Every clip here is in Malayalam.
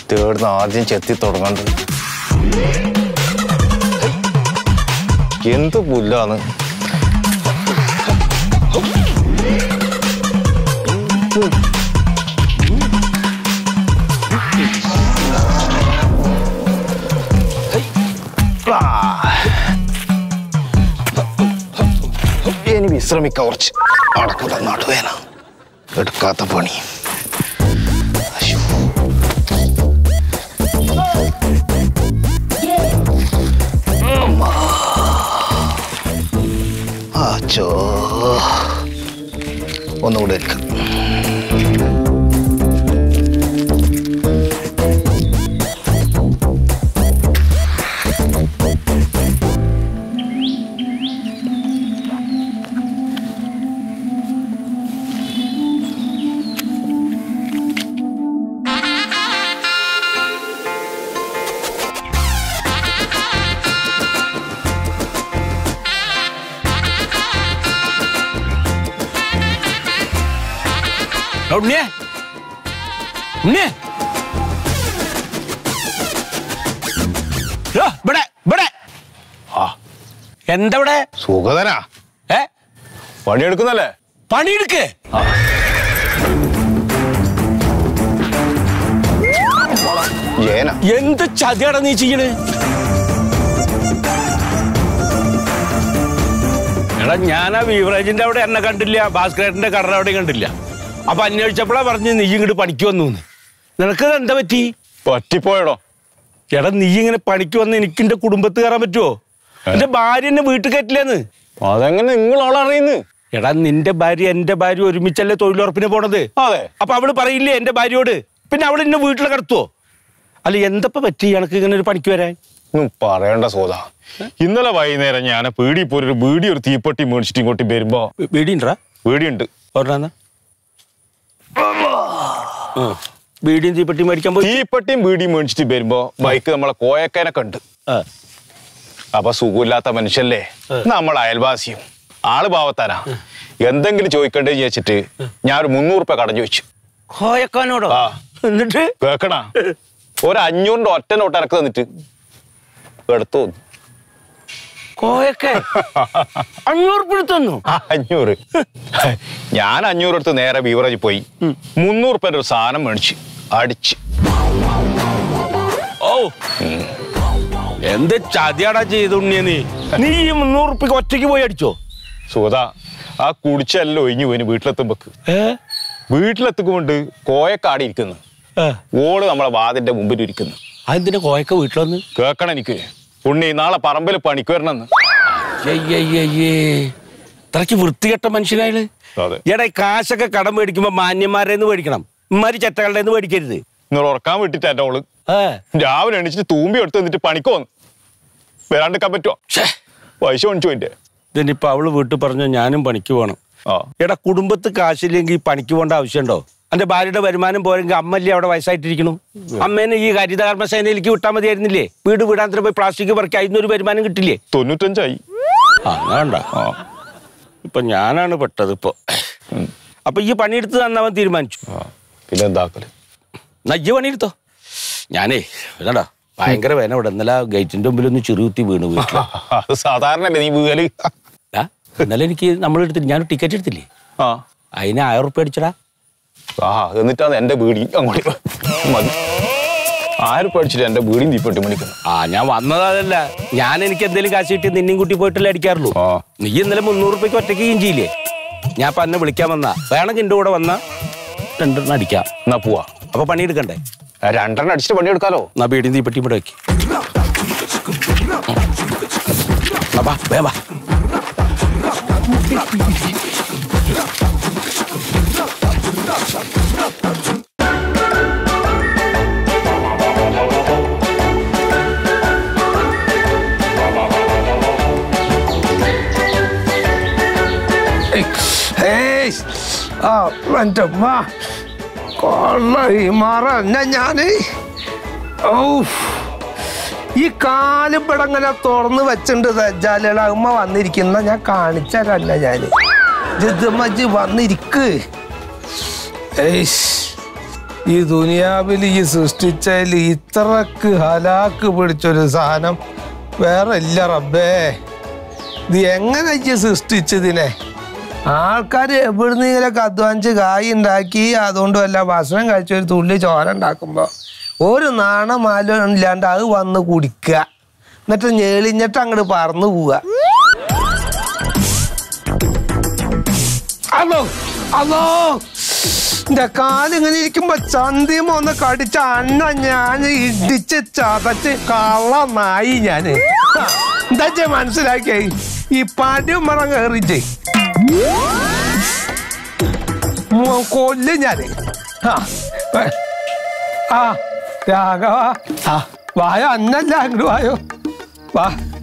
തേടുന്ന ആദ്യം ചെത്തി തുടങ്ങേണ്ടത് എന്ത് പുല്ലാണ് ഇനി വിശ്രമിക്ക കുറച്ച് അടക്കുന്ന നടുവേന എടുക്കാത്ത പണി അശ്ശോ. അമ്മാ. അച്ചോ ഒന്നുകൂടെ എടുക്കാം ഉണ്ണിയെ ഉണ്ണിയെ ദോ, ഇവിടെ ഇവിടെ ആ എന്താ ഇവിടെ സുഗതനാ ഏ പണിയെടുക്കുന്നല്ലേ പണിയെടുക്ക് ജയന എന്ത് ചതിയാടാ നീ ചെയ്യണ് എടാ ഞാൻ ആ ബീവറേജിന്റെ അവിടെ എന്നെ കണ്ടില്ല ഭാസ്കരേട്ടന്റെ കട അവിടെ കണ്ടില്ല അപ്പൊ അന്വേഷിച്ചപ്പോഴാ പറഞ്ഞു നീ ഇങ്ങോട്ട് പണിക്ക് വന്നു എന്ന്. നിനക്കത് എന്താ പറ്റി പറ്റിപ്പോയടോ എടാ നീ ഇങ്ങനെ പണിക്ക് വന്ന് എനിക്ക് എന്റെ കുടുംബത്ത് കയറാൻ പറ്റുമോ എന്റെ ഭാര്യ എന്നെ വീട്ടിൽ കയറ്റില്ലെന്ന് അതെങ്ങനെ നിങ്ങൾ ആളറിയുന്നു എടാ നിന്റെ ഭാര്യ എന്റെ ഭാര്യ ഒരുമിച്ചല്ലേ തൊഴിലുറപ്പിന് പോണത് അതെ അപ്പൊ അവള് പറയില്ലേ എന്റെ ഭാര്യയോട് പിന്നെ അവൾ എന്നെ വീട്ടിൽ കിടത്തുവോ അല്ല എന്തപ്പോ പറ്റി എനക്ക് ഇങ്ങനെ ഒരു പണിക്ക് വരാൻ ഒന്നും പറയണ്ട സോദ ഇന്നലെ വൈകുന്നേരം ഞാൻ പീടി പോയി ഒരു ബീഡി ഒരു തീപ്പെട്ടി മേടിച്ചിട്ട് ഇങ്ങോട്ട് വരുമ്പോ വീടിണ്ടാ വീടിയുണ്ട് ഒരെണ്ണ വീടിയും തീപ്പെട്ടി മേടിക്കാൻ പോയി തീപ്പെട്ടിയും ബീഡിയും മേടിച്ചിട്ട് വരുമ്പോ ബൈക്ക് നമ്മളെ കോയക്കാനെ കണ്ട് ആ. അപ്പൊ സുഖമില്ലാത്ത മനുഷ്യല്ലേ നമ്മൾ അയൽവാസിയും ആള് പാവത്താനാ എന്തെങ്കിലും ചോദിക്കണ്ടേ ചോദിച്ചിട്ട് ഞാൻ ഒരു മുന്നൂറ് രൂപ കടം ചോദിച്ചു കോയക്കാനോടോ ആ. എന്നിട്ട് കേക്കണ ഒരു അഞ്ഞൂറിന്റെ ഒറ്റ നോട്ട് ഇറക്കി തന്നിട്ട് എടുത്തു വന്നു. കോയക്ക അഞ്ഞൂറ് പിടുത്തന്നു ആ, അഞ്ഞൂറ് ഞാൻ അഞ്ഞൂറ് എടുത്ത് നേരെ ബീവറേജ് പോയി മുന്നൂറ് രൂപ ഒരു സാധനം മേടിച്ച് അടിച്ച് ഓ എന്ത് ചതിയാടാ ചെയ്തുണ്ണിയ നീ നീ ഈ മുന്നൂറ് ഉറുപ്പിക്ക് ഒറ്റയ്ക്ക് പോയി അടിച്ചോ സുഗത ആ കുടിച്ചെല്ലാം ഒഴിഞ്ഞു പോയിന് വീട്ടിലെത്തുമ്പോക്ക് ഏ വീട്ടിലെത്തിക്കൊണ്ട് കോയക്കാടി ഇരിക്കുന്നു ഏ. ഓള് നമ്മളെ വാതിന്റെ മുമ്പിൽ ഇരിക്കുന്നു അതെന്തിനാ കോയക്ക വീട്ടിൽ വന്ന് കേക്കണം എനിക്ക് ഉണ്ണി നാളെ പറമ്പിൽ പണിക്ക് വരണമെന്ന് അയ്യയ്യയ്യേ. ഇത്രയ്ക്ക് വൃത്തികെട്ട മനുഷ്യനായാല് അതെ. എടാ ഈ കാശൊക്കെ കടം മേടിക്കുമ്പോ മാന്യന്മാരെ മേടിക്കണം ഇമാര് ചെറ്റകളുടെ നിന്ന് മേടിക്കരുത് നിങ്ങൾ ഉറക്കാൻ വിട്ടിട്ട് എന്റെ ഓള് ഏ രാവിലെ എണീച്ചിട്ട് തൂമ്പി എടുത്ത് എന്നിട്ട് പണിക്ക് വന്നു വരാണ്ടിക്കാൻ പറ്റുമോ ഛേ. പൈസ മേടിച്ചു എന്റെ ഇതിനിപ്പോ അവള് വീട്ടിൽ പറഞ്ഞ ഞാനും പണിക്ക് പോകണം ആ എടാ കുടുംബത്ത് കാശില്ലെങ്കിൽ പണിക്ക് പോകേണ്ട ആവശ്യമുണ്ടോ എന്റെ ഭാര്യയുടെ വരുമാനം പോരെങ്കിൽ അമ്മല്ലേ അവിടെ വയസ്സായിട്ടിരിക്കണു അമ്മേനെ ഈ ഹരിതകർമ്മ സേനയിലേക്ക് വിട്ടാൽ മതിയായിരുന്നില്ലേ വീട് വീടാന്തരം പോയി പ്ലാസ്റ്റിക് പറക്കി അതിനൊരു വരുമാനം കിട്ടില്ലേ തൊണ്ണൂറ്റഞ്ചായി ആ വേണ്ട ആ ഇപ്പൊ ഞാനാണ് പെട്ടത് ഇപ്പൊ അപ്പൊ ഈ പണിയെടുത്ത് തന്നവൻ തീരുമാനിച്ചു ആ പിന്നെ എന്താക്കല് നജ്ജ് പണിയെടുത്തോ ഞാനേ ഇതാടാ ഭയങ്കര വേന ഇവിടെ ഇന്നലെ ഗേറ്റിന്റെ മുമ്പിൽ ഒന്ന് ചെറുകുത്തി വീണ് വീട്ടിൽ അത് സാധാരണ അല്ലേ നീ വീകല് ആ, ഇന്നലെ എനിക്ക് നമ്മൾ എടുത്തിട്ട് ഞാൻ ടിക്കറ്റ് എടുത്തില്ലേ ആ അതിന് ആയിരം റുപ്യ അടിച്ചടാ ആ എന്നിട്ടാണ് എന്റെ വീടി അങ്ങോട്ട് മതി ആരും പഠിച്ചിട്ട് എന്റെ വീടിയും തീപ്പെട്ടി മണിക്കുന്നു ആ ഞാൻ വന്നതല്ല ഞാൻ എനിക്ക് എന്തെങ്കിലും കാശ് കിട്ടി നിന്നെയും കൂട്ടി പോയിട്ടല്ലേ അടിക്കാറുള്ളൂ ആ. നീ ഇന്നലെ മുന്നൂറ് റുപ്യക്ക് ഒറ്റയ്ക്ക് ചെയ്യില്ലേ ഞാൻ ഇപ്പൊ എന്നെ വിളിക്കാൻ വന്നാ വേണമെങ്കിൽ എന്റെ കൂടെ വന്നാ രണ്ടെണ്ണം അടിക്കാം എന്നാ പോവാ അപ്പൊ പണിയെടുക്കണ്ടേ ആ, രണ്ടെണ്ണം അടിച്ചിട്ട് പണിയെടുക്കാലോ എന്നാ ബീഡിയും തീപ്പെട്ടി ഇവിടെ വെക്ക് ആ, വാ, വേഗം വാ. ഏയ് ആ എൻ്റെ അമ്മ കൊള്ളി മറഞ്ഞ ഞാന് ഔ ഈ കാലും പിടങ്ങനെ തുറന്ന് വെച്ചിട്ടുണ്ട് സജ്ജാലുള്ള അമ്മ വന്നിരിക്കുന്ന ഞാൻ കാണിച്ചതല്ല ഞാന് ജിദ്മജ് വന്നിരിക്ക് ഏയ്ഷ് ഈ ദുനിയാവിൽ ഈ സൃഷ്ടിച്ചതിൽ ഇത്രക്ക് ഹലാക്ക് പിടിച്ചൊരു സാധനം വേറെ ഇല്ല റബ്ബേ ഇത് എങ്ങനെ ഈ സൃഷ്ടിച്ചതിനെ ആൾക്കാർ എവിടുന്നെങ്കിലൊക്കെ അധ്വാനിച്ച് കായ് ഉണ്ടാക്കി അതുകൊണ്ട് വല്ല ഭക്ഷണം കഴിച്ച ഒരു തുള്ളി ചോര ഉണ്ടാക്കുമ്പോൾ ഒരു നാണമാലും ഇല്ലാണ്ട് അത് വന്ന് കുടിക്കുക എന്നിട്ട് ഞെളിഞ്ഞിട്ട് അങ്ങോട്ട് പറന്നു പോവുക അതോ അതോ എന്റെ കാലിങ്ങനെ ഇരിക്കുമ്പോ ചന്തിമ ഒന്ന് കടിച്ച അന്ന ഞാൻ ഇടിച്ച് ചതച്ച് കള്ള നായി ഞാന് ആ, എന്താ ചെ മനസ്സിലാക്കിയേ ഈ പടിമറ കയറിച്ചേ കൊല്ലും ഞാന് ആ ഏ, ആ രാഘവ ആ വായോ അന്നല്ല അങ്ങോട്ട് വായോ വാ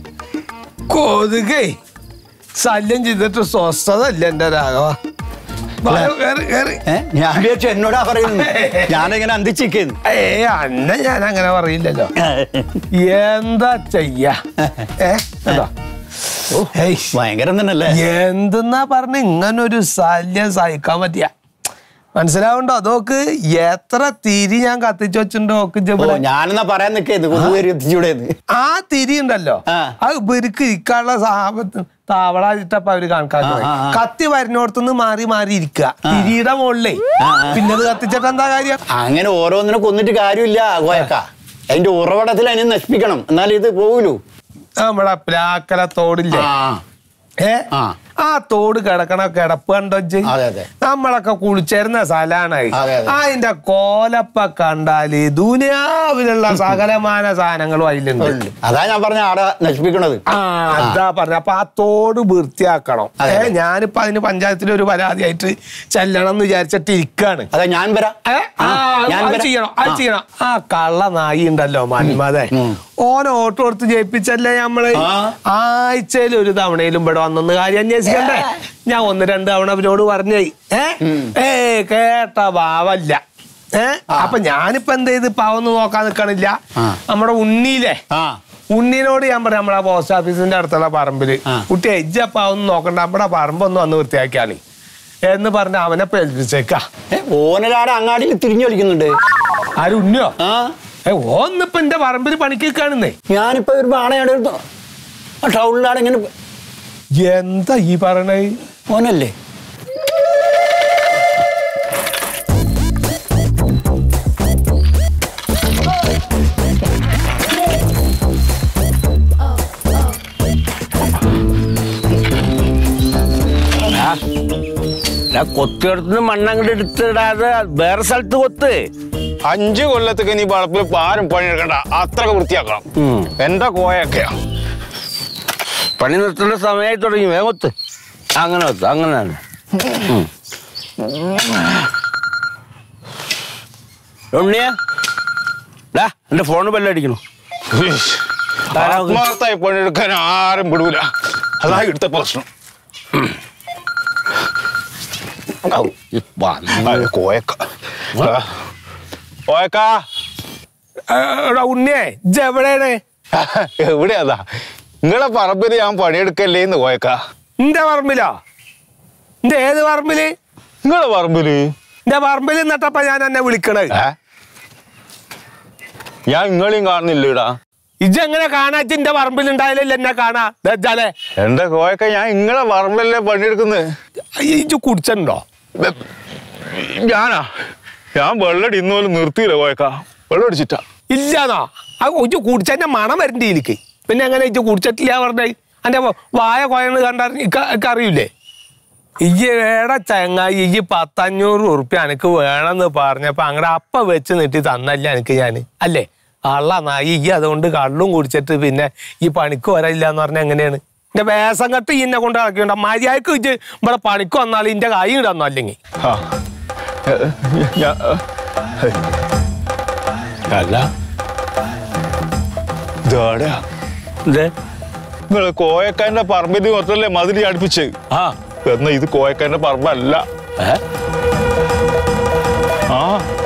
കൊതുകേ ശല്യം ചെയ്തിട്ട് സ്വസ്ഥത ഇല്ല എന്റെ രാഘവ വായോ കേറി കേറി ഏ ഞാൻ വിചാരിച്ചു എന്നോടാ പറയുന്നത് ഞാനിങ്ങനെ അന്തിച്ചിരിക്കുന്നു ഏ അന്ന ഞാൻ അങ്ങനെ പറയില്ലല്ലോ എന്താ ചെയ്യാ ഏ എന്താ ഏയ് ഭയങ്കരം തന്നെയല്ലേ എന്തെന്നാ പറഞ്ഞ ഇങ്ങനൊരു ശല്യം സഹിക്കാൻ പറ്റിയ മനസ്സിലാവുണ്ടോ അതൊക്കെ എത്ര തിരി ഞാൻ കത്തിച്ചു വെച്ചിട്ടുണ്ടോ ഒക്കെ ഓ ഇവിടെ ഞാനെന്നാ പറയാൻ നിൽക്കുന്നു കൊതുകേരി എത്തിച്ചൂടേന്ന് ആ തിരി ഉണ്ടല്ലോ ആ. അത് ഇവർക്ക് ഇരിക്കാനുള്ള സാപത്ത് താവളായിട്ടപ്പ അവര് കണക്കാക്കി ആ, ആ, ആ. കത്തി വരുന്നോടത്തുനിന്ന് മാറി മാറി ഇരിക്കുക തിരിയുടെ മുകളിലേ ആ, ആ. പിന്നെ അത് കത്തിച്ചിട്ട് എന്താ കാര്യം അങ്ങനെ ഓരോന്നിനെ കൊന്നിട്ട് കാര്യമില്ല കോയക്ക അതിന്റെ ഉറവിടത്തിൽ അതിനെ നശിപ്പിക്കണം എന്നാലും ഇത് പോകൂലൂ നമ്മളെ പ്രാക്കല തോടില്ലേ ആ ഏ ആ. ആ തോട് കിടക്കണ കിടപ്പ് കണ്ടോ ഇജ്ജ്? അതെ, അതെ. നമ്മളൊക്കെ കുളിച്ചേരുന്ന സ്ഥലാണ് അതെ, അതെ. അതിന്റെ കോലപ്പ കണ്ടാല് ദുനിയാവിലുള്ള സകലമാന സാധനങ്ങളും അതിലുണ്ട് ഉണ്ട്. അതാ ഞാൻ പറഞ്ഞ ആടെ നശിപ്പിക്കണത് ആ അതാ പറഞ്ഞ അപ്പൊ ആ തോട് വൃത്തിയാക്കണം അതെ, ഏ അതെ. ഞാനിപ്പോ അതിന് പഞ്ചായത്തിൽ ഒരു പരാതിയായിട്ട് ചെല്ലണം എന്ന് വിചാരിച്ചിട്ട് ഇരിക്കാണ് അതാ ഞാൻ വരാം ഏ? ആ, ഞാൻ അത് വരാം. ചെയ്യണം അത് ആ. ചെയ്യണം ആ കള്ള നായി ഉണ്ടല്ലോ മന്മതെ ഉം. ഓനെ ഓട്ടോ കൊടുത്ത് ജയിപ്പിച്ചല്ലേ നമ്മള് ആ. ആഴ്ചയിൽ ഒരു തവണയിലും ഇവിടെ വന്നൊന്ന് കാര്യം അന്വേഷിക്കണ്ടേ ഞാൻ ഒന്ന് രണ്ട് തവണ അവരോട് പറഞ്ഞേ ഏ ഏ കേട്ട ഭാവല്ല ഏ അപ്പൊ ഞാനിപ്പോ എന്ത് ചെയ്ത് പാവൊന്നും നോക്കാൻ നിക്കണില്ല ആ. നമ്മുടെ ഉണ്ണിയിലെ ആ ഉണ്ണിനോട് ഞാൻ പറയാം നമ്മളെ പോസ്റ്റ് ഓഫീസിന്റെ അടുത്തുള്ള പറമ്പില് ആ. കുട്ടി എജ്ജപ്പ ഒന്നും നോക്കണ്ട നമ്മുടെ പറമ്പൊന്നും വന്ന് വൃത്തിയാക്കിയാളി എന്ന് പറഞ്ഞ അവനെ പേൽപ്പിച്ചേക്കാ ഏ, ഓനൊരാടെ അങ്ങാടിയിൽ തിരിഞ്ഞു കളിക്കുന്നുണ്ട് ആരും ഉണ്ണിയോ ആ ഏ ഓന്നിപ്പോ എന്റെ പറമ്പിൽ പണിക്ക് കാണുന്നേ ഞാനിപ്പോ ഒരു ബാണയുടെ അടുത്ത് ആ ടൗണിലാണ് ഇങ്ങനെ എന്താ ഈ പറയണേ ഓനല്ലേ കൊത്തിയെടുത്തുനിന്ന് മണ്ണങ്ങോട്ട് എടുത്തിടാതെ വേറെ സ്ഥലത്ത് കൊത്ത് അഞ്ചു കൊല്ലത്തേക്ക് നീ വളപ്പിൽ ഇപ്പൊ ആരും പണിയെടുക്കണ്ട അത്രക്ക് വൃത്തിയാക്കണം ഉം. എന്റെ കോയൊക്കെയാ പണി നിർത്തേണ്ട സമയമായി തുടങ്ങി വേഗം കൊത്ത് അങ്ങനെ കൊത്ത് അങ്ങനെ തന്നെ ഉം. ഉണ്ണിയാ ഡാ എന്റെ ഫോണ് ബെല്ലടിക്കണം ഇഷ്. താരാ- ആത്മാർത്ഥമായി പണിയെടുക്കാൻ ആരും വിടൂല അതാ ഇടുത്ത പ്രശ്നം ഔ, ഈ വന്ന്. ആ, കോയക്ക ആ. കോയക്ക എടാ ഉണ്ണിയേ ഇജ്ജ് എവിടെയാണ് എവിടെയാ നിങ്ങളെ പറമ്പില് ഞാൻ പണിയെടുക്കല്ലേന്ന് കോയക്ക എന്റെ പറമ്പിലോ എന്റെ ഏത് പറമ്പില് നിങ്ങളെ പറമ്പില് എന്റെ പറമ്പിൽ നിന്നിട്ടപ്പ ഞാൻ എന്നെ വിളിക്കണത് ഏ? ഞാൻ നിങ്ങളെയും കാണുന്നില്ലടാ ഇജ്ജ് എങ്ങനെ കാണാച്ച എന്റെ പറമ്പിൽ ഉണ്ടായാലല്ലേ എന്നെ കാണാ ദജ്ജാലേ എന്റെ കോയക്ക ഞാൻ നിങ്ങളെ പറമ്പിലല്ലേ പണിയെടുക്കുന്നത് ഇജ്ജ് കുടിച്ചിട്ടുണ്ടോ ഞാനാ ഞാൻ വെള്ളടി ഇന്ന് പോലും നിർത്തിയില്ല കോയക്ക വെള്ളം അടിച്ചിട്ടാ ഇല്ലാന്നോ ആ ഇജ്ജ് കുടിച്ചതിന്റെ മണം വരണ്ടേ എനിക്ക് പിന്നെ എങ്ങനെ ഇജ്ജ് കുടിച്ചിട്ടില്ല പറഞ്ഞേ എന്റെ വായ കൊയന്ന് കണ്ടാൽ അറിയില്ലേ ഇയ്യ് ഏടെ ചങ്ങായി ഇയ്യ് പത്തഞ്ഞൂറ് ഉറുപ്പ്യ എനിക്ക് വേണമെന്ന് പറഞ്ഞപ്പോ അങ്ങടെ അപ്പ വെച്ച് നീട്ടി തന്നല്ല എനിക്ക് ഞാൻ അല്ലേ അള്ള നായി ഈ അതുകൊണ്ട് കള്ളും കുടിച്ചിട്ട് പിന്നെ ഈ പണിക്ക് വരില്ല എന്ന് പറഞ്ഞാൽ എങ്ങനെയാണ് എന്റെ വേസം കെട്ട് ഇന്നെ കൊണ്ട് ഇറക്കിയുണ്ട് മര്യാദക്ക് ഇജ്ജ് ഇവിടെ പണിക്ക് വന്നാൽ ഇന്റെ കൈ ഇടന്നോ അല്ലെങ്കിൽ ആ. ഏ, ഞാ- അല്ല ഇതാടാ എന്തേ നിങ്ങള് കോയക്കാരന്റെ പറമ്പിൽ കുറച്ചല്ലേ മതിരി അടുപ്പിച്ച് ആ എന്നാ ഇത് കോയക്കാരന്റെ പറമ്പല്ല ഏ? ആ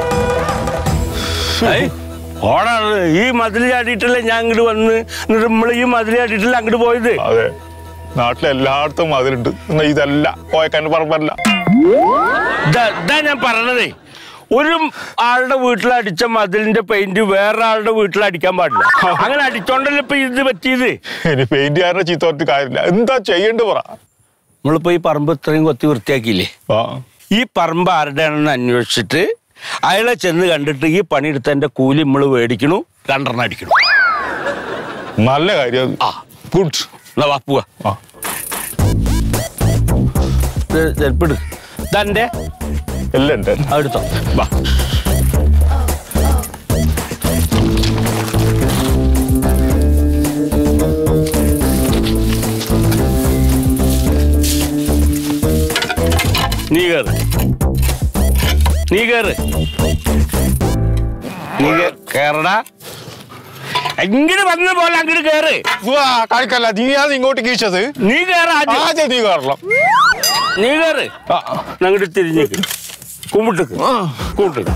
ഏയ്, ഓടാണ് ഈ മതിൽ ചാടിയിട്ടല്ലേ ഞാൻ അങ്ങോട്ട് വന്ന് എന്നിട്ട് നമ്മൾ ഈ മതിൽ ചാടിയിട്ടല്ലേ അങ്ങോട്ട് പോയത് അതെ നാട്ടിലെ എല്ലായിടത്തും മതിലുണ്ട് എന്നാ ഇതല്ല കോയക്കാരന്റെ പറമ്പല്ല ഇതാ ഇതാ ഞാൻ പറഞ്ഞതേ ഒരു ആളുടെ വീട്ടിൽ അടിച്ച മതിലിന്റെ പെയിന്റ് വേറെ ആളുടെ വീട്ടിൽ അടിക്കാൻ പാടില്ല അങ്ങനെ അടിച്ചോണ്ടല്ലോ ഇപ്പൊ ഇത് പറ്റിയത് ഇനി പെയിന്റുകാരനെ ചീത്ത പറഞ്ഞിട്ട് കാര്യമില്ല എന്താ ചെയ്യണ്ട് പറ നമ്മളിപ്പോ ഈ പറമ്പ് ഇത്രയും കൊത്തി വൃത്തിയാക്കിയില്ലേ ആ ഈ പറമ്പ് ആരുടെയാണെന്ന് അന്വേഷിച്ചിട്ട് അയാളെ ചെന്ന് കണ്ടിട്ട് ഈ പണിയെടുത്തതിന്റെ കൂലി നമ്മൾ മേടിക്കണു രണ്ടെണ്ണം അടിക്കണു നല്ല കാര്യം ആ. ഗുഡ് എന്നാ വാ പോവാ ആ ചെരുപ്പിട് ഇതെന്റെ എല്ലാം ഉണ്ട് അടുത്തോ വാ നീ കേറ് നീ കേറ് നീ കേ- കേറടാ ഇങ്ങോട്ട് വന്ന പോലെ അങ്ങോട്ട് കേറ് വാ കളിക്കല്ല നീ അത് ഇങ്ങോട്ട് കീച്ചത് നീ കേറ ആദ്യം ആദ്യം നീ കയറണം നീ കേറ് അങ്ങോട്ട് തിരിഞ്ഞേക്ക് കുമ്പിട്ടേക്ക് കുമ്പിട്ടേക്ക്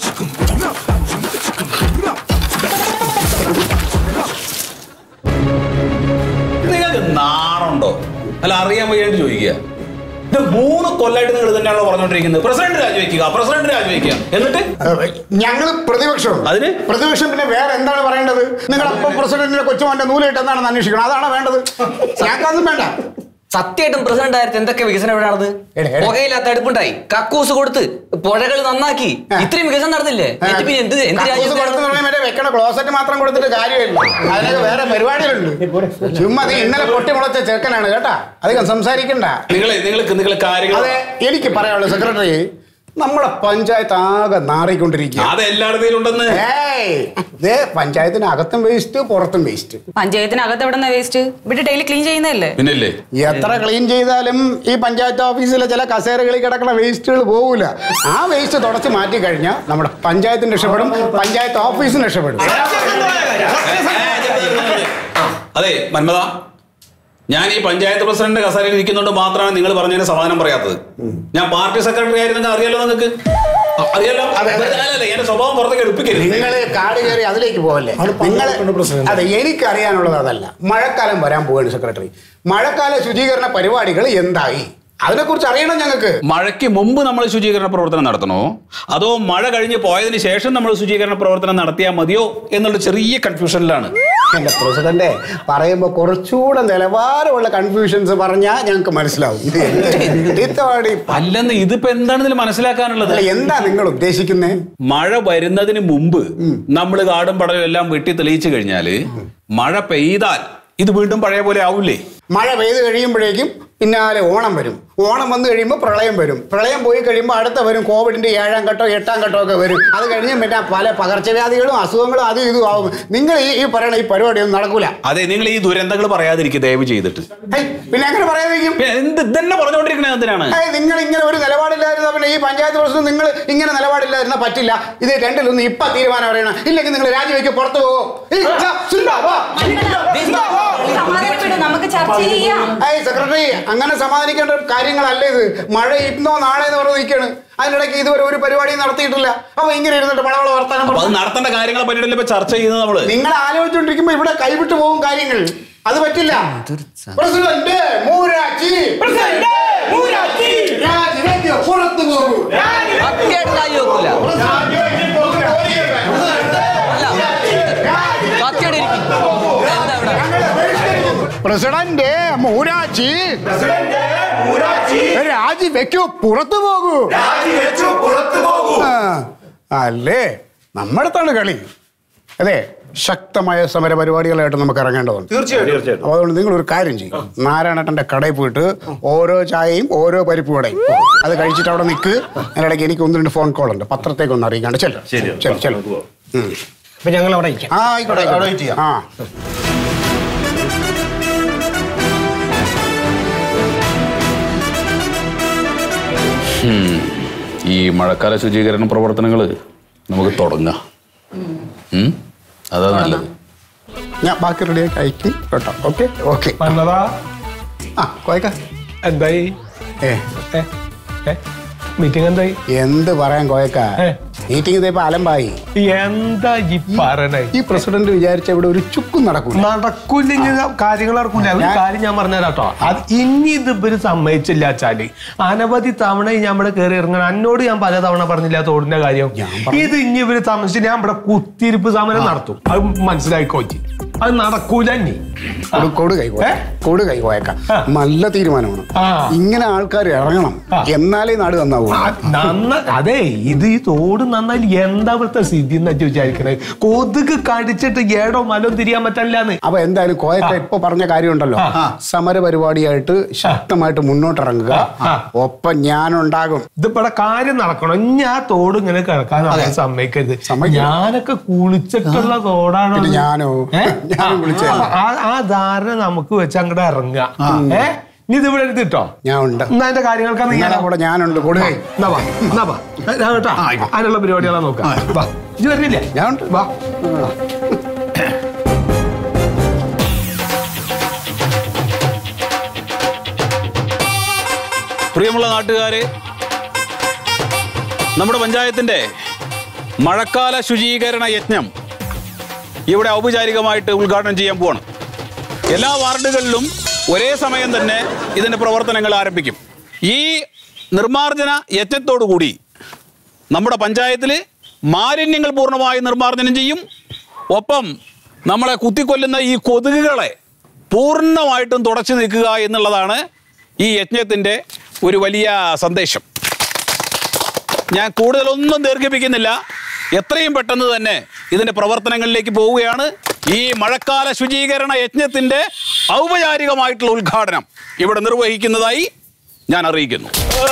നിങ്ങൾക്ക് നാണുണ്ടോ അല്ല അറിയാൻ വയ്യാണ്ട് ചോദിക്കുക ഇത് മൂന്ന് കൊല്ലായിട്ട് നിങ്ങൾ തന്നെയാണല്ലോ പറഞ്ഞുകൊണ്ടിരിക്കുന്നത് പ്രസിഡന്റ് രാജിവെക്കുക പ്രസിഡന്റ് രാജിവെക്കുക എന്നിട്ട് ഞങ്ങൾ പ്രതിപക്ഷം അതിന്? പ്രതിപക്ഷം പിന്നെ വേറെ എന്താണ് പറയേണ്ടത് നിങ്ങൾ അപ്പം പ്രസിഡന്റിന്റെ കൊച്ചുമോന്റെ നൂലിട്ട് എന്താണെന്ന് അന്വേഷിക്കണം അതാണ് വേണ്ടത് ഞങ്ങൾക്കൊന്നും വേണ്ട സത്യമായിട്ടും പ്രസിഡന്റ് ആയിട്ട് എന്തൊക്കെ വികസനം എവിടെയാണത് എടെ, എടെ. പുകയില്ലാത്ത അടുപ്പുണ്ടായി കക്കൂസ് കൊടുത്ത് പുഴകൾ നന്നാക്കി ആ. ഇത്രയും വികസനം നടന്നില്ലേ എന്നിട്ട് പിന്നെ എന്ത് എന്ത് കക്കൂസ് രാജ്യത്താണ് കൊടുത്തുള്ള മറ്റേ വെക്കണ ക്ലോസറ്റ് മാത്രം കൊടുത്തിട്ട് കാര്യമില്ല അതിനൊക്കെ വേറെ പരിപാടികളുണ്ട് ചുമ്മാ നീ ഇന്നലെ പൊട്ടി മുളച്ച ചെറുക്കനാണ് കേട്ടാ അധികം സംസാരിക്കണ്ട നിങ്ങൾ നിങ്ങൾ നിങ്ങൾ കാര്യങ്ങൾ അതെ എനിക്ക് പറയാനുള്ളത് സെക്രട്ടറി നമ്മളെ പഞ്ചായത്ത് ആകെ നാറിക്കൊണ്ടിരിക്കുക അത് എല്ലായിടത്തും ഉണ്ടെന്ന് ഏയ് ദേ പഞ്ചായത്തിന് അകത്തും വേസ്റ്റ് പുറത്തും വേസ്റ്റ് പഞ്ചായത്തിനകത്ത് എവിടെ വേസ്റ്റ് ഇവിടെ ഡെയിലി ക്ലീൻ ചെയ്യുന്നതല്ലേ പിന്നല്ലേ എത്ര ക്ലീൻ ചെയ്താലും ഈ പഞ്ചായത്ത് ഓഫീസിലെ ചില കസേരകളിൽ കിടക്കുന്ന വേസ്റ്റുകൾ പോകൂല ആ വേസ്റ്റ് തുടച്ച് മാറ്റി കഴിഞ്ഞാൽ നമ്മുടെ പഞ്ചായത്തിന് രക്ഷപ്പെടും പഞ്ചായത്ത് ഓഫീസിന് രക്ഷപ്പെടും അതെ മന്മത ഞാൻ ഈ പഞ്ചായത്ത് പ്രസിഡന്റ് കസേരയിൽ ഇരിക്കുന്നതുകൊണ്ട് മാത്രമാണ് നിങ്ങൾ പറഞ്ഞതിന് സമാധാനം പറയാത്തത് ഞാൻ പാർട്ടി സെക്രട്ടറി ആയിരുന്നെങ്കിൽ അറിയാലോ നിങ്ങൾക്ക് അ- അറിയാലോ അല്ലല്ല, എന്റെ സ്വഭാവം പുറത്തേക്ക് എടുപ്പിക്കരുത് നിങ്ങൾ കാട് കയറി അതിലേക്ക് പോകല്ലേ നിങ്ങൾ അതെ എനിക്ക് അറിയാനുള്ളത് അതല്ല മഴക്കാലം വരാൻ പോവുകയാണ് സെക്രട്ടറി മഴക്കാല ശുചീകരണ പരിപാടികൾ എന്തായി അതിനെക്കുറിച്ച് അറിയണം ഞങ്ങൾക്ക് മഴയ്ക്ക് മുമ്പ് നമ്മൾ ശുചീകരണ പ്രവർത്തനം നടത്തണോ അതോ മഴ കഴിഞ്ഞ് പോയതിന് ശേഷം നമ്മൾ ശുചീകരണ പ്രവർത്തനം നടത്തിയാൽ മതിയോ എന്നുള്ള ചെറിയ കൺഫ്യൂഷനിലാണ് എന്റെ പ്രസിഡന്റ് പറയുമ്പോൾ കുറച്ചുകൂടെ നിലവാരമുള്ള കൺഫ്യൂഷൻസ് പറഞ്ഞാൽ ഞങ്ങൾക്ക് മനസ്സിലാവും ഇത് എന്ത് ഇത്തവണ ഈ അല്ലെന്ന് ഇതിപ്പോ എന്താണ് ഇതിൽ മനസ്സിലാക്കാനുള്ളത് അല്ല, എന്താ നിങ്ങൾ ഉദ്ദേശിക്കുന്നത് മഴ വരുന്നതിന് മുമ്പ് നമ്മൾ കാടും പടലും എല്ലാം വെട്ടി തെളിയിച്ചു കഴിഞ്ഞാല് മഴ പെയ്താൽ ഇത് വീണ്ടും പഴയ പോലെ ആവൂലേ മഴ പെയ്ത് കഴിയുമ്പോഴേക്കും പിന്നാലെ ഓണം വരും ഓണം വന്നു കഴിയുമ്പോൾ പ്രളയം വരും പ്രളയം പോയി കഴിയുമ്പോൾ അടുത്ത വരും കോവിഡിന്റെ ഏഴാം ഘട്ടോ എട്ടാം ഘട്ടോ ഒക്കെ വരും അത് കഴിഞ്ഞ് പിന്നെ പല പകർച്ചവ്യാധികളും അസുഖങ്ങളും അതും ഇതും ആവും നിങ്ങൾ ഈ ഈ പറയണ ഈ പരിപാടിയൊന്നും നടക്കൂല അതെ നിങ്ങൾ ഈ ദുരന്തങ്ങൾ പറയാതിരിക്കും ദയവ് ചെയ്തിട്ട് ഹേയ്, പിന്നെ എങ്ങനെ പറയാതിരിക്കും പിന്നെ എന്ത് ഇതന്നെ പറഞ്ഞുകൊണ്ടിരിക്കണേ എന്തിനാണ് ഏയ്, നിങ്ങൾ ഇങ്ങനെ ഒരു നിലപാടില്ലായിരുന്ന പിന്നെ ഈ പഞ്ചായത്ത് പ്രശ്നം നിങ്ങൾ ഇങ്ങനെ നിലപാടില്ലായിരുന്ന പറ്റില്ല ഇത് രണ്ടിലൊന്നും ഇപ്പൊ തീരുമാനം അറിയണം ഇല്ലെങ്കിൽ നിങ്ങൾ രാജിവെക്ക് പുറത്തു പോകോ സമാധാനപ്പെടും നമുക്ക് ചർച്ച ചെയ്യാം ഏയ് സെക്രട്ടറി അങ്ങനെ സമാധാനിക്കേണ്ട കാര്യങ്ങളല്ല ഇത് മഴ ഇന്നോ നാളെ എന്ന് പറഞ്ഞ് നിൽക്കുകയാണ് അതിനിടയ്ക്ക് ഇതുവരെ ഒരു പരിപാടിയും നടത്തിയിട്ടില്ല അപ്പൊ ഇങ്ങനെ ഇരുന്നിട്ട് മഴവള വർത്താനം അപ്പൊ അത് പറഞ്ഞു. നടത്തേണ്ട കാര്യങ്ങളെ പറ്റിയിട്ടല്ലേ ഇപ്പൊ ചർച്ച ചെയ്യുന്നത് നമ്മള് നിങ്ങൾ ആലോചിച്ചുകൊണ്ടിരിക്കുമ്പോ ഇവിടെ കൈവിട്ടു പോകും കാര്യങ്ങൾ അത് പറ്റില്ല പ്രസിഡന്റ് മൂരാച്ചി രാജിവെക്ക് പുറത്തു പോകൂ സത്യമായിട്ട് രാജിവെക്കൂല അല്ല സത്യമായിട്ട് ഇരിക്കും എന്താ ഇവിടെ പ്രസിഡന്റ് മൂരാച്ചി രാജിവെക്കൂ പുറത്തു പോകൂ ആ, അല്ലേ നമ്മടത്താണ് കളി അതെ ശക്തമായ സമര പരിപാടികളായിട്ട് നമുക്ക് ഇറങ്ങേണ്ടതുണ്ട് തീർച്ചയായിട്ടും അപ്പോൾ അതുകൊണ്ട് നിങ്ങൾ ഒരു കാര്യം ചെയ്യും നാരായണേട്ടൻ്റെ കടയിൽ പോയിട്ട് ഓരോ ചായയും ഓരോ പരിപ്പ് കടയും അത് കഴിച്ചിട്ട് അവിടെ നിൽക്ക് അതിനിടയ്ക്ക് എനിക്ക് ഒന്ന് രണ്ട് ഫോൺ കോൾ ഉണ്ട് പത്രത്തേക്ക് ഒന്ന് അറിയിക്കാണ്ട് ചെല്ലോ ചെല്ലോ ചെല്ലോ ഉം. അപ്പൊ ഞങ്ങൾ അവിടെ ഇരിക്കാം ആ ആയിക്കോട്ടെ ആയിക്കോട്ടെ. ആ ഈ മഴക്കാല ശുചീകരണ പ്രവർത്തനങ്ങൾ നമുക്ക് തുടങ്ങാം ഉം? അതാ നല്ലത് ഞാൻ ബാക്കി റെഡിയാക്കി അയക്കും കേട്ടോ ഓക്കെ ഓക്കെ വന്നതാ ആ കോയക്ക എന്തായി ഏ മീറ്റിംഗ് എന്തായി എന്ത് പറയാൻ കോയക്ക ഏ. മീറ്റിംഗ് ഇതേപ്പോ അലമ്പായി എന്താ ഈ പറയണേ ഈ പ്രസിഡന്റ് വിചാരിച്ച ഇവിടെ ഒരു ചുക്കും നടക്കൂല നടക്കൂല്ലെങ്കിൽ കാര്യങ്ങൾ നടക്കൂല ഒരു കാര്യം ഞാൻ പറഞ്ഞുതരാം കേട്ടോ അത് ഇനി ഇത് ഇവര് സമ്മതിച്ചില്ല വെച്ചാല് അനവധി തവണ ഈ നമ്മുടെ കയറി ഇറങ്ങണം എന്നോട് ഞാൻ പല തവണ പറഞ്ഞില്ല തോടിന്റെ കാര്യം ഇത് ഇനി ഇവര് താമസിച്ച് ഞാൻ ഇവിടെ കുത്തിരിപ്പ് സമരം നടത്തും അത് മനസ്സിലായിക്കോച്ചി അത് നടക്കൂല ഇനി കൊടു- കൊടു കൈ പോയ ഏ? കൊടു കൈ പോയേക്കാം നല്ല തീരുമാനമാണ് ആ. ഇങ്ങനെ ആൾക്കാർ ഇറങ്ങണം ആ. എന്നാലേ നാട് നന്നാവൂ ആ, നന്ന അതെ ഇത് ഈ തോട് നന്നാൽ എന്താ ഇവിടുത്തെ സ്ഥിതി എന്ന് വിചാരിക്കണേ കൊതുക് കടിച്ചിട്ട് ഏടോ മലോ തിരിയാൻ പറ്റില്ലാന്ന് അപ്പൊ എന്തായാലും കോയക്ക ഇപ്പൊ പറഞ്ഞ കാര്യമുണ്ടല്ലോ ആ. സമര പരിപാടിയായിട്ട് ശക്തമായിട്ട് മുന്നോട്ട് ഇറങ്ങുക ആ. ഒപ്പം ഞാനുണ്ടാകും ഇതിപ്പടെ കാര്യം നടക്കണം ഇനി ആ തോട് ഇങ്ങനെ കിടക്കാൻ നമ്മൾ സമ്മതിക്കരുത് സമ്മതിക്കില്ല. ഞാനൊക്കെ കുളിച്ചിട്ടുള്ള തോടാണ് പിന്നെ ഞാനോ? ഞാനും കുളിച്ചതല്ലേ. ആ ധാരണ നമുക്ക് വെച്ച് അങ്ങോട്ട് ഇറങ്ങുക ഏ നീ ഇത് ഇവിടെ എടുത്തിട്ടോ ഞാൻ ഉണ്ട് എന്നാ എന്റെ കാര്യങ്ങൾക്ക് നിങ്ങളുടെ കൂടെ ഞാനുണ്ട് കൊടുകൈ എന്നാ വാ എന്നാ വാ ഞാൻ കേട്ടോ അതിനുള്ള പരിപാടികളാ നോക്കാം വാ ഇത് വരുന്നില്ലേ ഞാൻ ഉണ്ട് വാ പ്രിയമുള്ള നാട്ടുകാരെ നമ്മുടെ പഞ്ചായത്തിന്റെ മഴക്കാല ശുചീകരണ യജ്ഞം ഇവിടെ ഔപചാരികമായിട്ട് ഉദ്ഘാടനം ചെയ്യാൻ പോവാണ് എല്ലാ വാർഡുകളിലും ഒരേ സമയം തന്നെ ഇതിന്റെ പ്രവർത്തനങ്ങൾ ആരംഭിക്കും ഈ നിർമ്മാർജ്ജന യജ്ഞത്തോടുകൂടി നമ്മുടെ പഞ്ചായത്തിൽ മാലിന്യങ്ങൾ പൂർണ്ണമായി നിർമ്മാർജ്ജനം ചെയ്യും ഒപ്പം നമ്മളെ കുത്തിക്കൊല്ലുന്ന ഈ കൊതുകുകളെ പൂർണ്ണമായിട്ടും തുടച്ചു നീക്കുക എന്നുള്ളതാണ് ഈ യജ്ഞത്തിൻ്റെ ഒരു വലിയ സന്ദേശം ഞാൻ കൂടുതലൊന്നും ദീർഘിപ്പിക്കുന്നില്ല എത്രയും പെട്ടെന്ന് തന്നെ ഇതിന്റെ പ്രവർത്തനങ്ങളിലേക്ക് പോവുകയാണ് ഈ മഴക്കാല ശുചീകരണ യജ്ഞത്തിന്റെ ഔപചാരികമായിട്ടുള്ള ഉദ്ഘാടനം ഇവിടെ നിർവഹിക്കുന്നതായി ഞാൻ അറിയിക്കുന്നു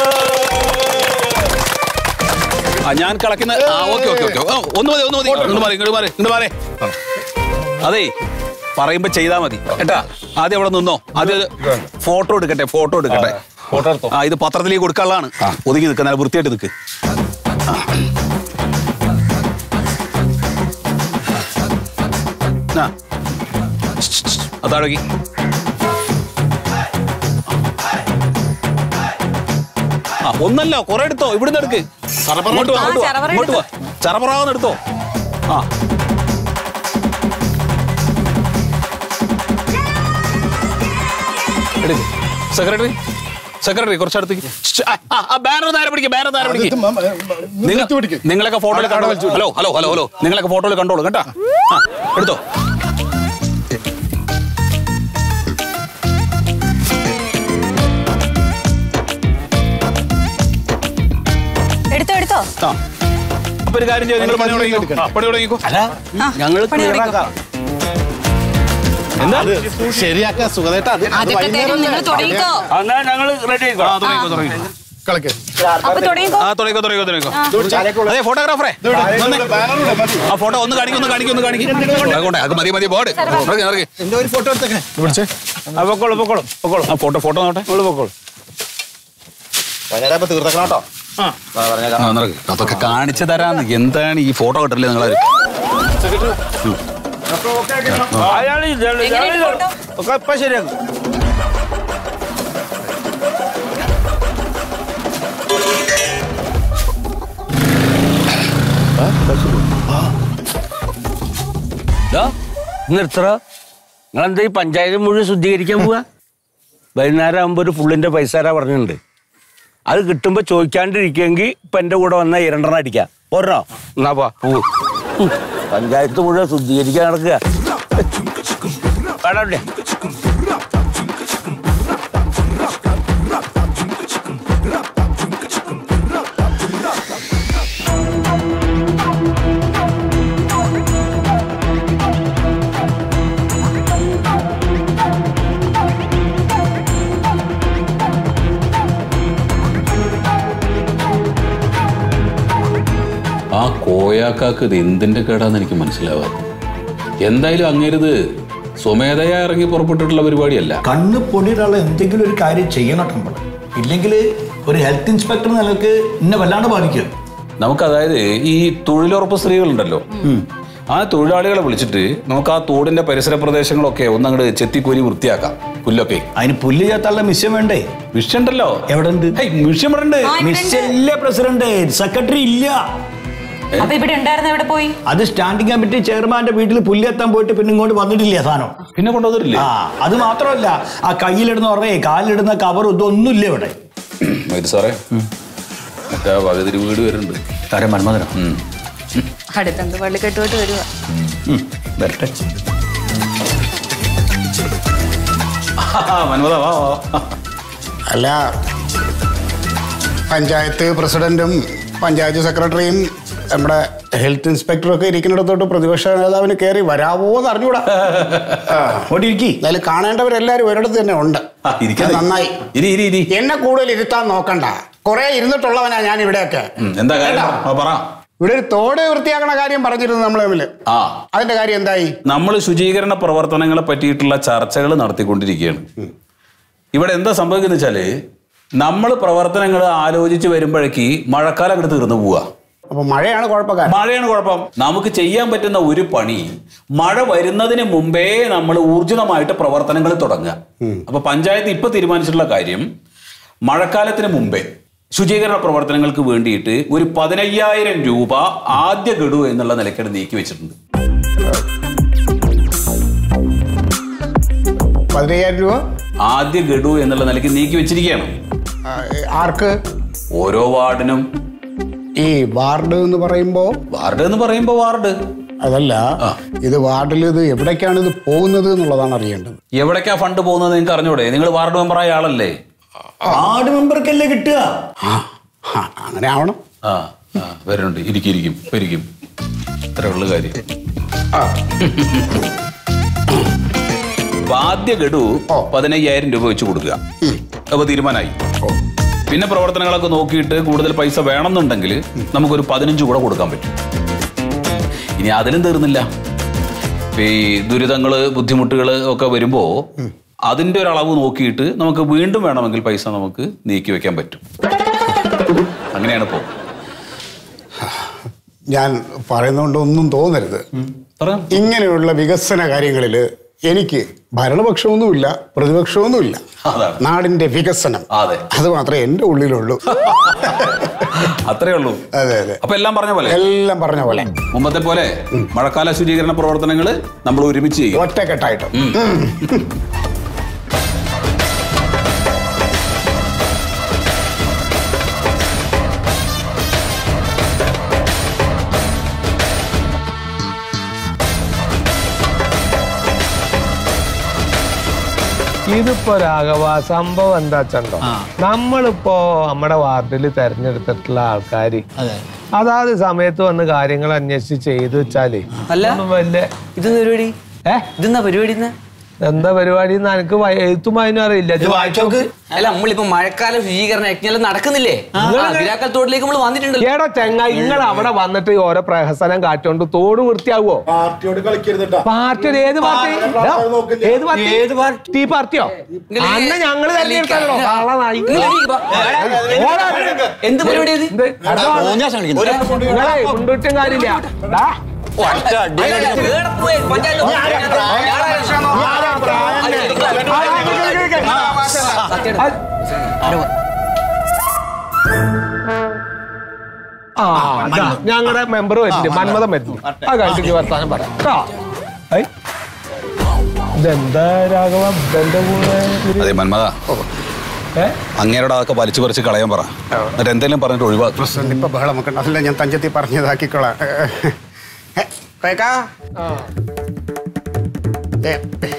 ആ ഞാൻ കളക്കുന്ന ആ ഓക്കെ ഓക്കെ ഓക്കെ ഒന്ന് മതി ഒന്ന് മതി ഇങ്ങോട്ട് മാറി ഇങ്ങോട്ട് മാറി ഇങ്ങോട്ട് മാറി അതെ പറയുമ്പോ ചെയ്താ മതി കേട്ടാ ആദ്യം അവിടെ നിന്നോ ആദ്യം ഫോട്ടോ എടുക്കട്ടെ ഫോട്ടോ എടുക്കട്ടെ ഫോട്ടോ എടുത്തോ ആ ഇത് പത്രത്തിലേക്ക് കൊടുക്കാനുള്ളതാണ് ഒതുങ്ങി നിൽക്കുക നല്ല വൃത്തിയായിട്ട് നിൽക്ക് ആ അതാഴകി ആ ഒന്നല്ല കുറെ എടുത്തോ ഇവിടുന്ന് എടുക്ക് ഇങ്ങോട്ട് വാ, ആ, ഇങ്ങോട്ട് വാ, ചറപറ ഇങ്ങോട്ട് വാ ചറപറാന്ന് എടുത്തോ ആ എടുക്ക് സെക്രട്ടറി സെക്രട്ടറി കുറച്ചടുത്തേക്ക് ബാനർ നേരെ പിടിക്കുക ബാനർ നേരെ പിടിക്കുക നിങ്ങൾ- നിങ്ങളൊക്കെ ഫോട്ടോയിൽ കണ്ടോ ഹലോ ഹലോ ഹലോ ഹലോ നിങ്ങളൊക്കെ ഫോട്ടോയിൽ കണ്ടോളൂ കേട്ടാ ആ എടുത്തോ എടുത്തോ എടുത്തോ ആ അപ്പൊ ഒരു കാര്യം ചെയ്യും നിങ്ങൾ പണി തുടങ്ങിക്കോ ആ, പണി തുടങ്ങിക്കോ ഞങ്ങൾ പണി തുടങ്ങിക്കോ. എന്താ ശരിയാക്കാം സുഖമായിട്ട് അത് അതൊക്കെ തരും നിങ്ങൾ തുടങ്ങിക്കോ എന്നാ ഞങ്ങൾ റെഡി ആയിക്കോ ആ തുടങ്ങിക്കോ തുടങ്ങിക്കോ അപ്പൊ തുടങ്ങിക്കോ ആ തുടങ്ങിക്കോ തുടങ്ങിക്കോ തുടങ്ങിക്കോ അതെ ഫോട്ടോഗ്രാഫറെ വന്നേ. ആ ഫോട്ടോ ഒന്ന് കാണിക്കും ഒന്ന് കാണിക്കും ഒന്ന് കാണിക്കും അതുകൊണ്ട് അത് മതി മതി ബോർഡ് ഒരു ഫോട്ടോ എടുത്തേക്കണേ ആ, പൊക്കോളൂ പൊക്കോളൂ പൊക്കോളൂ ആ ഫോട്ടോ ഫോട്ടോ നോട്ടെ പൊക്കോളൂ പൊക്കോളൂ തീർത്തേക്കണം കേട്ടോ ആ, നടക്ക്. അതൊക്കെ കാണിച്ചു തരാന്ന് എന്താണ് ഈ ഫോട്ടോ കിട്ടില്ലേ നിങ്ങളെ അയാൾ എങ്ങനെയുണ്ട് ഫോട്ടോ? ഒക്കെ ഇപ്പൊ ശരിയാക്കും നിർത്തറ നിങ്ങളെന്താ ഈ പഞ്ചായത്ത് മുഴുവൻ ശുദ്ധീകരിക്കാൻ പോവാ വൈകുന്നേരം ആകുമ്പോൾ ഒരു ഫുള്ളിന്റെ പൈസ തരാ പറഞ്ഞിട്ടുണ്ട് അത് കിട്ടുമ്പോ ചോദിക്കാണ്ടിരിക്കുമെങ്കിൽ ഇപ്പൊ എന്റെ കൂടെ വന്ന ഇരണ്ടെണ്ണം അടിക്കാം പോരണോ എന്നാ പോവാ പോവും ഉം. പഞ്ചായത്ത് മുഴുവൻ ശുദ്ധീകരിക്കാൻ നടക്കുക വേണം ഇവിടെ. ആ കോയാക്കാക്ക് ഇത് എന്തിന്റെ കേടാന്ന് എനിക്ക് മനസ്സിലാവാതെ എന്തായാലും അങ്ങേരുത് സ്വമേധയാ ഇറങ്ങി പുറപ്പെട്ടിട്ടുള്ള പരിപാടിയല്ല കണ്ണ് പൊടിയിലുള്ള എന്തെങ്കിലും ഒരു കാര്യം ചെയ്യണം നമ്മൾ ഇല്ലെങ്കിൽ ഒരു ഹെൽത്ത് ഇൻസ്പെക്ടർ നിലക്ക് എന്നെ വല്ലാണ്ട് ബാധിക്കും നമുക്ക് അതായത് ഈ തൊഴിലുറപ്പ് സ്ത്രീകളുണ്ടല്ലോ ആ തൊഴിലാളികളെ വിളിച്ചിട്ട് നമുക്ക് ആ തോടിന്റെ പരിസര പ്രദേശങ്ങളൊക്കെ ഒന്നങ്ങട് ചെത്തിക്കോരി വൃത്തിയാക്കാം പുല്ലൊക്കെ അതിന് പുല്ല് ചേർത്താനുള്ള മിഷൻ വേണ്ടേ വിഷയണ്ടല്ലോ എവിടെ ഉണ്ട് മിഷ്യം ഇവിടെ ഉണ്ട് ആ, ഇവിടെ ഉണ്ട്. മിഷൻ ഇല്ല പ്രസിഡന്റ് സെക്രട്ടറി ഇല്ല അപ്പൊ ഇവിടെ ഉണ്ടായിരുന്ന എവിടെ പോയി അത് സ്റ്റാൻഡിംഗ് കമ്മിറ്റി ചെയർമാന്റെ വീട്ടിൽ പുല്ലെത്താൻ പോയിട്ട് പിന്നെ ഇങ്ങോട്ട് വന്നിട്ടില്ല സാധനം പിന്നെ കൊണ്ടുവന്നിട്ടില്ലേ ആ അത് മാത്രമല്ല ആ കയ്യിലിടുന്ന പറഞ്ഞേ കാലിലിടുന്ന കവർ ഇതൊന്നും ഇല്ല ഇവിടെ മൈത് സാറേ മറ്റേ വകതിരി വീട് വരുന്നുണ്ട് കാര്യം മന്മഥനോ ഉം. അടുത്തെന്ത് പള്ളിക്കെട്ടുപോയിട്ട് വരുവാ ഉം, വരട്ടെ മന്മത വാ വാ അല്ല പഞ്ചായത്ത് പ്രസിഡന്റും പഞ്ചായത്ത് സെക്രട്ടറിയും നമ്മുടെ ഹെൽത്ത് ഇൻസ്പെക്ടറും ഒക്കെ ഇരിക്കുന്നിടത്തോട്ട് പ്രതിപക്ഷ നേതാവിന് കയറി വരാവോ എന്ന് അറിഞ്ഞൂടാ ഓടി ഇരിക്കി എന്തായാലും കാണേണ്ടവരെല്ലാരും ഒരിടത്ത് തന്നെ ഉണ്ട് ആ, ഇരിക്കാതെ. അത് നന്നായി ഇരി ഇരി ഇരി എന്നെ കൂടുതൽ ഇരുത്താൻ നോക്കണ്ട കുറെ ഇരുന്നിട്ടുള്ളവനാ ഞാൻ ഇവിടെയൊക്കെ ഉം, എന്താ കാര്യം ആ, പറ ഇവിടെ ഒരു തോട് വൃത്തിയാക്കണ കാര്യം പറഞ്ഞിരുന്നു നമ്മൾ തമ്മിൽ ആ അതിന്റെ കാര്യം എന്തായി നമ്മൾ ശുചീകരണ പ്രവർത്തനങ്ങളെ പറ്റിയിട്ടുള്ള ചർച്ചകൾ നടത്തിക്കൊണ്ടിരിക്കുകയാണ് ഇവിടെ എന്താ സംഭവിക്കുന്ന വെച്ചാല് നമ്മൾ പ്രവർത്തനങ്ങൾ ആലോചിച്ച് വരുമ്പോഴേക്ക് മഴക്കാലം അങ്ങോട്ട് തീർന്നു പോവുക അപ്പൊ മഴയാണ് കുഴപ്പക്കാരൻ മഴയാണ് കുഴപ്പം നമുക്ക് ചെയ്യാൻ പറ്റുന്ന ഒരു പണി മഴ വരുന്നതിന് മുമ്പേ നമ്മൾ ഊർജിതമായിട്ട് പ്രവർത്തനങ്ങൾ തുടങ്ങുക അപ്പൊ പഞ്ചായത്ത് ഇപ്പൊ തീരുമാനിച്ചിട്ടുള്ള കാര്യം മഴക്കാലത്തിന് മുമ്പേ ശുചീകരണ പ്രവർത്തനങ്ങൾക്ക് വേണ്ടിയിട്ട് ഒരു പതിനയ്യായിരം രൂപ ആദ്യ ഗഡു എന്നുള്ള നിലയ്ക്കാണ് നീക്കി വെച്ചിട്ടുണ്ട് പതിനയ്യായിരം രൂപ ആദ്യ ഗഡു എന്നുള്ള നിലയ്ക്ക് നീക്കി വെച്ചിരിക്കുകയാണ് ആ, ആർക്ക് ഓരോ വാർഡിനും ഈ വാർഡ് എന്ന് പറയുമ്പോ വാർഡ് എന്ന് പറയുമ്പോൾ വാർഡ് അതല്ല ഇത് വാർഡിൽ ഇത് എവിടേക്കാണ് ഇത് പോകുന്നത് എന്നുള്ളതാണ് അറിയേണ്ടത് എവിടേക്കാ ഫണ്ട് പോകുന്നത് നിങ്ങൾക്ക് അറിഞ്ഞൂടെ നിങ്ങൾ വാർഡ് മെമ്പറായ ആളല്ലേ വാർഡ് മെമ്പർക്കല്ലേ കിട്ടുക ആ ആ, അങ്ങനെ ആവണം ആ ആ വരുന്നുണ്ട് ഇരിക്കും ഇരിക്കും ഇപ്പൊ ഇരിക്കും ഇത്രേ ഉള്ളു കാര്യം അപ്പൊ ആദ്യ ഗഡു പതിനയ്യായിരം രൂപ വെച്ച് കൊടുക്കുക അപ്പൊ തീരുമാനമായി പിന്നെ പ്രവർത്തനങ്ങളൊക്കെ നോക്കിയിട്ട് കൂടുതൽ പൈസ വേണമെന്നുണ്ടെങ്കിൽ നമുക്കൊരു പതിനഞ്ച് കൂടെ കൊടുക്കാൻ പറ്റും ഇനി അതിലും തീർന്നില്ല ഇപ്പൊ ഈ ദുരിതങ്ങള് ബുദ്ധിമുട്ടുകൾ ഒക്കെ വരുമ്പോ അതിന്റെ ഒരു അളവ് നോക്കിയിട്ട് നമുക്ക് വീണ്ടും വേണമെങ്കിൽ പൈസ നമുക്ക് നീക്കി വെക്കാൻ പറ്റും അങ്ങനെയാണ് ഇപ്പോ ഞാൻ പറയുന്നതുകൊണ്ട് ഒന്നും തോന്നരുത് പറയാം ഇങ്ങനെയുള്ള വികസന കാര്യങ്ങളിൽ എനിക്ക് ഭരണപക്ഷമൊന്നുമില്ല പ്രതിപക്ഷമൊന്നുമില്ല അതാണ്. നാടിന്റെ വികസനം അതെ. അത് മാത്രമേ എൻ്റെ ഉള്ളിലുള്ളൂ അത്രേ ഉള്ളൂ അതെ അതെ അപ്പൊ എല്ലാം പറഞ്ഞ പോലെ എല്ലാം പറഞ്ഞ പോലെ മുമ്പത്തെ പോലെ മഴക്കാല ശുചീകരണ പ്രവർത്തനങ്ങൾ നമ്മൾ ഒരുമിച്ച് ചെയ്യും ഒറ്റക്കെട്ടായിട്ട് ഇതിപ്പോ രാഘവ സംഭവം എന്താ വെച്ചോ നമ്മളിപ്പോ നമ്മുടെ വാർഡിൽ തെരഞ്ഞെടുത്തിട്ടുള്ള ആൾക്കാര് അതാത് സമയത്ത് വന്ന് കാര്യങ്ങൾ അന്വേഷിച്ച് ചെയ്തു വെച്ചാല് അല്ല. ഒന്നും വലിയ ഇതെന്താ പരിപാടി ഏ ഇതെന്താ പരിപാടി ഇന്ന്? എന്താ പരിപാടി എന്ന് എനിക്ക് വയ- എഴുത്തും വായനും അറിയില്ല ഇത് വായിച്ചോക്ക് അല്ല നമ്മളിപ്പോ മഴക്കാല ശുചീകരണ യജ്ഞം നടക്കുന്നില്ലേ വിരാക്കൽ തോട്ടിലേക്ക് നമ്മൾ വന്നിട്ടുണ്ടല്ലോ ഏടാ ചെങ്ങായി നിങ്ങൾ അവിടെ വന്നിട്ട് ഓരോ പ്രഹസനം കാറ്റുകൊണ്ട് തോട് വൃത്തിയാവോ പാർട്ടിയോട് കളിക്കരുതട്ടാ പാർട്ടി ഏത് പാർട്ടി പാർട്ടി ഡാ, നോക്കില്ല. ഏത് പാർട്ടി ഏത് പാർട്ടി പാർട്ടിയോ ഇങ്ങള് അന്ന് ഞങ്ങള് തെരഞ്ഞെടുക്കാണല്ലോ കള്ളനായി നിങ്ങൾ എണീക്ക് വാ. ഓടാ. എന്ത് പരിപാടി ഇത്? എന്ത്? അടുത്ത വാ. നിങ്ങളെ കൊണ്ടുവിട്ടും കാര്യമില്ല ഡാ. കേടെ പോയി, പഞ്ചായത്ത് ആ ഞങ്ങളുടെ മെമ്പർ വരുന്നുണ്ട് മന്മഥം വരുന്നു ആ കഴിഞ്ഞിട്ട് വർത്താനം പറയാം കേട്ടോ ഐ. ഇതെന്താ രാഘവ ഇതെന്റെ കൂടെ ഒരു- അതെ മന്മത ഏ? അങ്ങേരുടെ അതൊക്കെ വലിച്ചു പറിച്ച് കളയാൻ പറ എന്നിട്ട് എന്തെങ്കിലും പറഞ്ഞിട്ട് ഒഴിവാക്കും പ്രസിഡന്റ് ഇപ്പൊ ബഹളം വെക്കണ്ട അതല്ല ഞാൻ തഞ്ചത്തി പറഞ്ഞതാക്കിക്കോളാം ഏ, കേക്കാ ഏ, ഏ.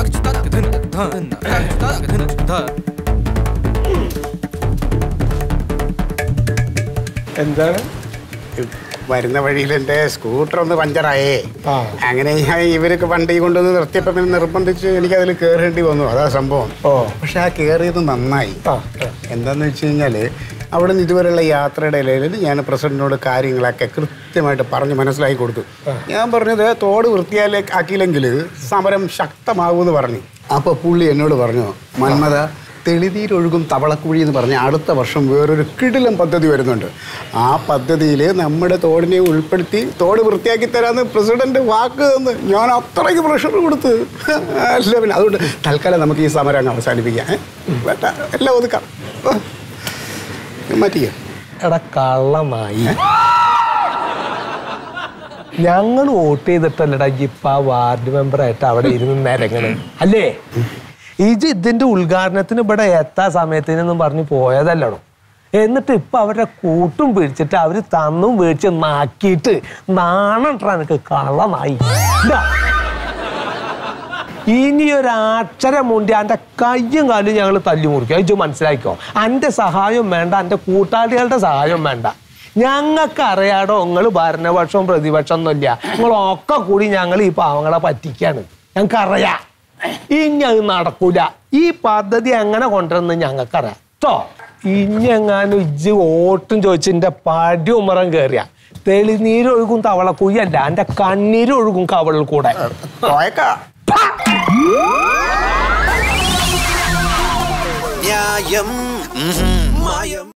എന്താണ് വരുന്ന വഴിയിൽ എൻ്റെ സ്കൂട്ടർ ഒന്ന് പഞ്ചറായേ ആ. അങ്ങനെ ഞാൻ ഇവരൊക്കെ വണ്ടി കൊണ്ടുവന്ന് നിർത്തിയപ്പോൾ പിന്നെ നിർബന്ധിച്ച് എനിക്ക് അതിൽ കയറേണ്ടി വന്നു അതാ സംഭവം ഓ. പക്ഷെ ആ കയറിയത് നന്നായി ആ, ആ. എന്താന്ന് വെച്ച് കഴിഞ്ഞാൽ അവിടെ നിന്ന് ഇതുവരെയുള്ള യാത്രയുടെ ഇടയിൽ ഞാൻ പ്രസിഡന്റിനോട് കാര്യങ്ങളൊക്കെ കൃത്യമായിട്ട് പറഞ്ഞ് മനസ്സിലാക്കി കൊടുത്തു ഞാൻ പറഞ്ഞത് തോട് വൃത്തിയാലേ ആക്കിയില്ലെങ്കിൽ സമരം ശക്തമാകുമെന്ന് പറഞ്ഞു അപ്പോൾ പുള്ളി എന്നോട് പറഞ്ഞു മന്മത തെളിനീരൊഴുകും തവളക്കുഴി എന്ന് പറഞ്ഞ അടുത്ത വർഷം വേറൊരു കിടിലം പദ്ധതി വരുന്നുണ്ട് ആ പദ്ധതിയിൽ നമ്മുടെ തോടിനെ ഉൾപ്പെടുത്തി തോട് വൃത്തിയാക്കി തരാമെന്ന് പ്രസിഡന്റ് വാക്ക് തന്ന് ഞാൻ അത്രയ്ക്ക് പ്രഷർ കൊടുത്ത് അല്ല പിന്നെ അതുകൊണ്ട് തൽക്കാലം നമുക്ക് ഈ സമരം അങ്ങ് അവസാനിപ്പിക്കാം ഏ? വേണ്ട എല്ലാം ഒതുക്കാം മാറ്റിക്കോ എടാ കള്ളമായി ഞങ്ങൾ വോട്ട് ചെയ്തിട്ടല്ലടാ ഇപ്പൊ ആ വാർഡ് മെമ്പറായിട്ട് അവിടെ ഇരുന്ന് നിരങ്ങണ് അല്ലേ ഇത് ഇതിന്റെ ഉദ്ഘാടനത്തിന് ഇവിടെ എത്താ സമയത്തിനെന്നും പറഞ്ഞ് പോയതല്ലടോ എന്നിട്ട് ഇപ്പൊ അവരുടെ കൂട്ടും പിടിച്ചിട്ട് അവര് തന്നും വീഴ്ച നാക്കിയിട്ട് നാണട്ടാ എനിക്ക് കള്ളനായി ഇതാ. ഇനി ഒരക്ഷരം മുണ്ടി എൻ്റെ കയ്യും കാലും ഞങ്ങൾ തല്ലി മുറിക്കും ഇത് മനസ്സിലാക്കിക്കോ എൻ്റെ സഹായം വേണ്ട എൻ്റെ കൂട്ടാളികളുടെ സഹായം വേണ്ട ഞങ്ങൾക്ക് അറിയാടോ നിങ്ങൾ ഭരണപക്ഷവും പ്രതിപക്ഷം ഒന്നുമില്ല നിങ്ങളൊക്കെ കൂടി ഞങ്ങൾ ഈ പാവങ്ങളെ പറ്റിക്കാണ് ഞങ്ങൾക്കറിയാം ഇനി അത് നടക്കൂല ഈ പദ്ധതി എങ്ങനെ കൊണ്ടുവന്ന് ഞങ്ങൾക്കറിയാം കേട്ടോ ഇനി എങ്ങാനും ഇജ്ജ് വോട്ടും ചോദിച്ച് എൻ്റെ പടി ഉമറം കയറിയ തെളിനീരൊഴുകും തവളക്കുയ്യല്ല എൻ്റെ കണ്ണീരൊഴുകും കവളിൽ കൂടെ ന്യായം മായം